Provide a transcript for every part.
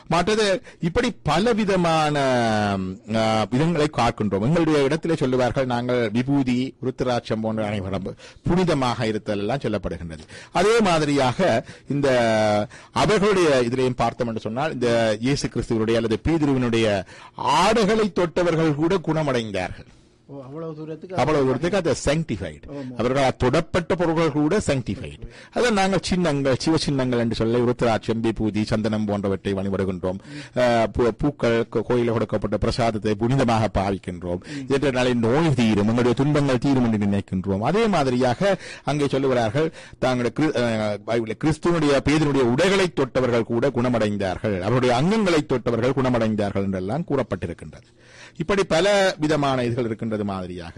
மற்றது இப்படி பல விதமான ஆ, விதங்களை காக்கின்றோம் எங்களுடைய இடத்திலே சொல்லுவார்கள் நாங்கள் விபூதி ருத்ராட்சம் போன்ற அனைவரும் புனிதமாக இருத்தல் எல்லாம் சொல்லப்படுகின்றது அதே மாதிரியாக இந்த அவர்களுடைய இதிலையும் பார்த்தோம் என்று சொன்னால் இந்த இயேசு கிறிஸ்துவனுடைய அல்லது பீதிருவனுடைய ஆடைகளை தொட்டவர்கள் கூட குணமடைந்தார்கள் ஓ அவ்வளவு தூரத்துக்கு அவ்வளவு தூரத்துக்கு அது sanctified அவர்கள் தொடப்பட்ட பொருள்கள் கூட sanctified அதை நாங்கள் சின்னங்கள் சிவ சின்னங்கள் என்று சொல்ல உருத்திராட்சம் விபூதி சந்தனம் போன்றவற்றை வழிபடுகின்றோம் அஹ், பூ- பூக்கள் கோ- கோயிலில் கொடுக்கப்பட்ட பிரசாதத்தை புனிதமாக பாவிக்கின்றோம் இதனாலே நோய் தீரும் எங்களுடைய துன்பங்கள் தீரும் என்று நினைக்கின்றோம் அதே மாதிரியாக அங்கே சொல்லுகிறார்கள் தாங்களுடைய கிறிஸ்- அஹ், பைபிளில் கிறிஸ்துவனுடைய பேதனுடைய உடைகளை தொட்டவர்கள் கூட குணமடைந்தார்கள் அவருடைய அங்கங்களை தொட்டவர்கள் குணமடைந்தார்கள் என்றெல்லாம் கூறப்பட்டிருக்கின்றது இப்படி பல விதமான இதுகள் இருக்கின்றது மாதிரியாக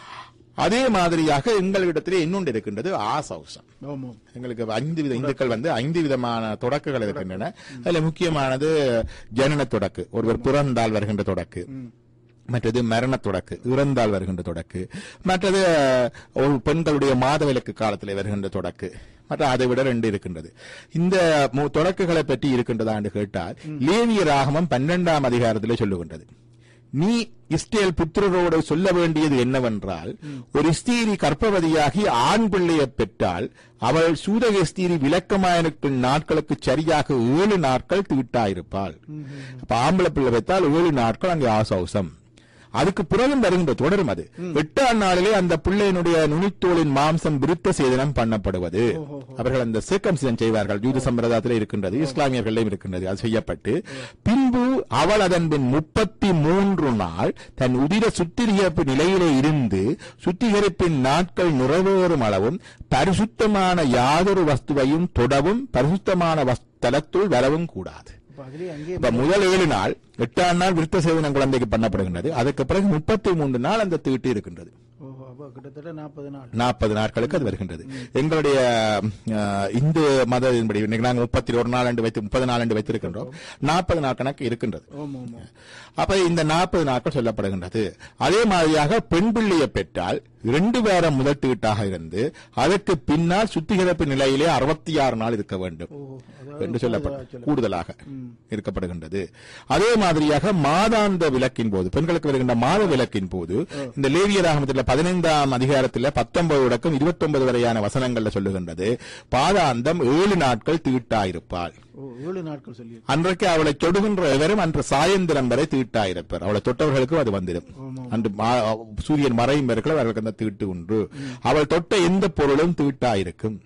அதே மாதிரியாக எங்களிடத்திலே இன்னொன்று இருக்கின்றது ஆசௌசம் ஆமாம் எங்களுக்கு ஐந்து வித இந்துக்கள் வந்து ஐந்து விதமான தொடக்குகள் இருக்கின்றன அதுல முக்கியமானது ஜனன தொடக்கு ஒருவர் பிறந்தால் வருகின்ற தொடக்கு மற்றது மரண தொடக்கு இறந்தால் வருகின்ற தொடக்கு மற்றது அஹ், ஒரு பெண்களுடைய மாதவிலக்கு காலத்தில் வருகின்ற தொடக்கு மற்ற அதை விட ரெண்டு இருக்கின்றது இந்த மு- தொடக்குகளை பற்றி இருக்கின்றதா என்று கேட்டால் லேவிய ராகமம் பன்னெண்டாம் அதிகாரத்திலே சொல்லுகின்றது நீ இஸ்ரேல் புத்திரரோடு சொல்ல வேண்டியது என்னவென்றால் ஒரு ஸ்திரீ கர்ப்பவதியாகி ஆண் பிள்ளையைப் பெற்றால் அவள் சூதக ஸ்திரீ விளக்கமாயிருக்கும் நாட்களுக்கு சரியாக ஏழு நாட்கள் தீட்டாயிருப்பாள் அப்ப ஆம்பளை பிள்ளை வைத்தால் ஏழு நாட்கள் அங்கே ஆசௌசம் அதுக்கு பிறகு வருகின்ற தொடரும் அது எட்டாம் நாளிலே அந்த பிள்ளையினுடைய நுனித்தோலின் மாம்சம் விருத்த சேதனம் பண்ணப்படுவது அவர்கள் அந்த சேக்கம்சிதம் செய்வார்கள் யூத சம்பிரதாயத்தில் இருக்கின்றது இஸ்லாமியர்களிலும் இருக்கின்றது அது செய்யப்பட்டு பின்பு அவள் அதன் பின் முப்பத்தி மூன்று நாள் தன் உதிர சுத்திகரிப்பு நிலையிலே இருந்து சுத்திகரிப்பின் நாட்கள் நிறைவேறும் அளவும் பரிசுத்தமான யாதொரு வஸ்துவையும் தொடவும் பரிசுத்தமான வஸ்- தலத்துள் வரவும் கூடாது அப்ப அதுலயே அங்கேயே இப்ப முதல் ஏழு நாள் எட்டாம் நாள் விருத்த சேவனம் குழந்தைக்கு பண்ணப்படுகின்றது அதுக்கு பிறகு முப்பத்தி மூன்று நாள் அந்த தீட்டு இருக்கின்றது ஓஹோ அப்ப கிட்டத்தட்ட நாற்பது நாள் நாற்பது நாட்களுக்கு அது வருகின்றது எங்களுடைய அஹ், இந்து மதத்தின்படி இன்னைக்கு நாங்கள் முப்பத்தி ஒரு நாள் என்று வைத்து முப்பது நாள் என்று வைத்திருக்கின்றோம் நாற்பது நாள் கணக்கு இருக்கின்றது ஓம் ஓம் ஓம். அப்ப இந்த நாற்பது நாட்கள் சொல்லப்படுகின்றது அதே மாதிரியாக பெண் பிள்ளையை பெற்றால் இரண்டு வாரம் முதல் தீட்டாக இருந்து அதற்கு பின்னால் சுத்திகரிப்பு நிலையிலே அறுபத்தி ஆறு நாள் இருக்க வேண்டும் ஓஹோ அதாவது என்று சொல்லப்படும் சொல்ல- கூடுதலாக இருக்கப்படுகின்றது அதே மாதிரியாக மாதாந்த விளக்கின் போது பெண்களுக்கு வருகின்ற மாத விளக்கின் போது இந்த லேவியராகமத்தில் பதினைந்தாம் அதிகாரத்தில் பத்தொன்பது தொடக்கம் இருபத்தி ஒன்பது வரையான வசனங்கள்ல சொல்லுகின்றது பாதாந்தம் ஏழு நாட்கள் தீட்டாயிருப்பாள் ஓ ஏழு நாட்கள் சொல்லி அன்றைக்கு அவளை தொடுகின்ற எவரும் அன்று சாயந்திரம் வரை தீட்டாயிருப்பார் அவளை தொட்டவர்களுக்கும் அது வந்துடும் அன்று மா- சூரியன் மறையும் வரைக்கும் அவர்களுக்கு அந்த தீட்டு உண்டு அவள் தொட்ட எந்த பொருளும் தீட்டாயிருக்கும்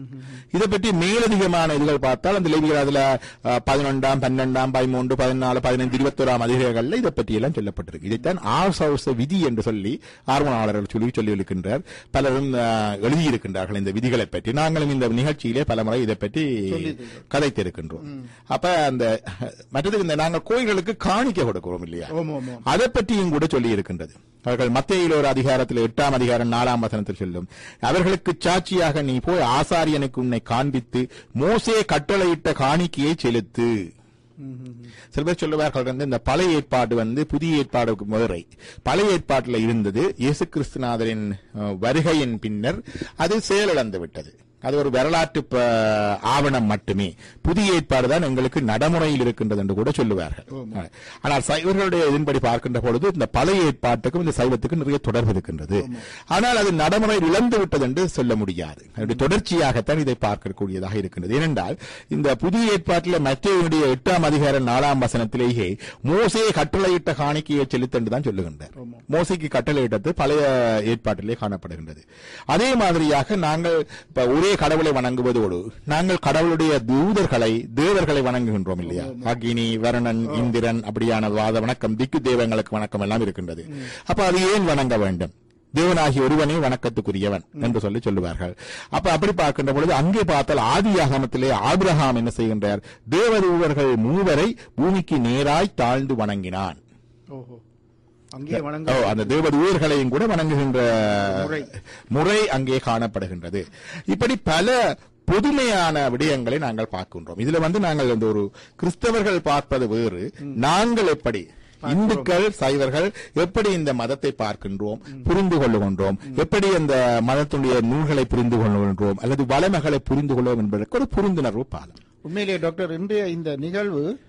இதை பற்றி மேலதிகமான இதுகள் பார்த்தால் அந்த லேவியர் அதுல அஹ், பதினொன்றாம் பன்னெண்டாம் பதிமூன்று பதினாலு பதினைந்து இருபத்தோராம் அதிகாரங்கள்ல இதை பற்றி எல்லாம் சொல்லப்பட்டிருக்கு இதைத்தான் ஆசௌச விதி என்று சொல்லி ஆர்வனாளர்கள் சொல்லி சொல்லி இருக்கின்றார் பலரும் அஹ், எழுதியிருக்கின்றார்கள் இந்த விதிகளை பற்றி நாங்களும் இந்த நிகழ்ச்சியிலே பலமுறை இதை பற்றி கதைத்திருக்கின்றோம் அப்ப அந்த மற்றது இந்த நாங்கள் கோயில்களுக்கு காணிக்க கொடுக்கிறோம் இல்லையா ஓம் ஓம் ஓம் அதை பற்றியும் கூட சொல்லி இருக்கின்றது அவர்கள் மத்தியில் ஒரு அதிகாரத்தில் எட்டாம் அதிகாரம் நாலாம் வசனத்தில் சொல்லும் அவர்களுக்கு சாட்சியாக நீ போய் ஆசாரியனுக்கு உன்னை காண்பித்து மோசே கட்டளையிட்ட காணிக்கையை செலுத்து ம், ம், ம். சில பேர் சொல்லுவார்கள் வந்து இந்த பழைய ஏற்பாடு வந்து புதிய ஏற்பாடுக்கு முதலை பழைய ஏற்பாட்டில் இருந்தது இயேசு கிறிஸ்துநாதரின் அஹ், வருகையின் பின்னர் அது செயலிழந்து விட்டது அது ஒரு வரலாற்று ப- ஆவணம் மட்டுமே புதிய ஏற்பாடு தான் எங்களுக்கு நடைமுறையில் இருக்கின்றது என்று கூட சொல்லுவார்கள் ஆனால் சைவர்களுடைய இதன்படி பார்க்கின்ற பொழுது இந்த பழைய ஏற்பாட்டுக்கும் இந்த சைவத்துக்கும் நிறைய தொடர்பு இருக்கின்றது ஆனால் அது நடைமுறையில் இழந்து விட்டது என்று சொல்ல முடியாது அதனுடைய தொடர்ச்சியாகத்தான் இதை பார்க்கக்கூடியதாக இருக்கின்றது ஏனென்றால் இந்த புதிய ஏற்பாட்டில் மத்தியுடைய எட்டாம் அதிகாரம் நாலாம் வசனத்திலேயே மோசே கட்டளையிட்ட காணிக்கையை செலுத்த என்று தான் சொல்லுகின்றார் மோசைக்கு கட்டளையிட்டது பழைய ஏற்பாட்டிலே காணப்படுகின்றது அதே மாதிரியாக நாங்கள் இப்ப ஒரே கடவுளை வணங்குவதோடு நாங்கள் கடவுளுடைய தூதர்களை தேவர்களை வணங்குகின்றோம் இல்லையா அக்னி வருணன் இந்திரன் அப்படியான வாத வணக்கம் திக்கு தெய்வங்களுக்கு வணக்கம் எல்லாம் இருக்கின்றது அப்ப அது ஏன் வணங்க வேண்டும் தேவனாகி ஒருவனே வணக்கத்துக்குரியவன் என்று சொல்லி சொல்லுவார்கள் அப்ப அப்படி பார்க்கின்ற பொழுது அங்கே பார்த்தால் ஆதி ஆகமத்திலே ஆபிரகாம் என்ன செய்கின்றார் தேவதூதர்கள் மூவரை பூமிக்கு நேராய் தாழ்ந்து வணங்கினான் ஓஹோ அங்கேயே ஓ, வணங்க அந்த தேவதூதர்களையும் கூட வணங்குகின்ற முறை. முறை அங்கே காணப்படுகின்றது இப்படி பல பொதுமையான விடயங்களை நாங்கள் பார்க்கின்றோம் இதுல வந்து நாங்கள் இந்த ஒரு கிறிஸ்தவர்கள் பார்ப்பது வேறு நாங்கள் எப்படி இந்துக்கள் சைவர்கள் எப்படி இந்த மதத்தை பார்க்கின்றோம் புரிந்து கொள்ளுகின்றோம் எப்படி அந்த மதத்துடைய நூல்களை புரிந்து கொள்கின்றோம் அல்லது வளமைகளை புரிந்து கொள்வோம் என்பதற்கு ஒரு புரிந்துணர்வு பாலம் உண்மையிலே டாக்டர் இன்றைய இந்த நிகழ்வு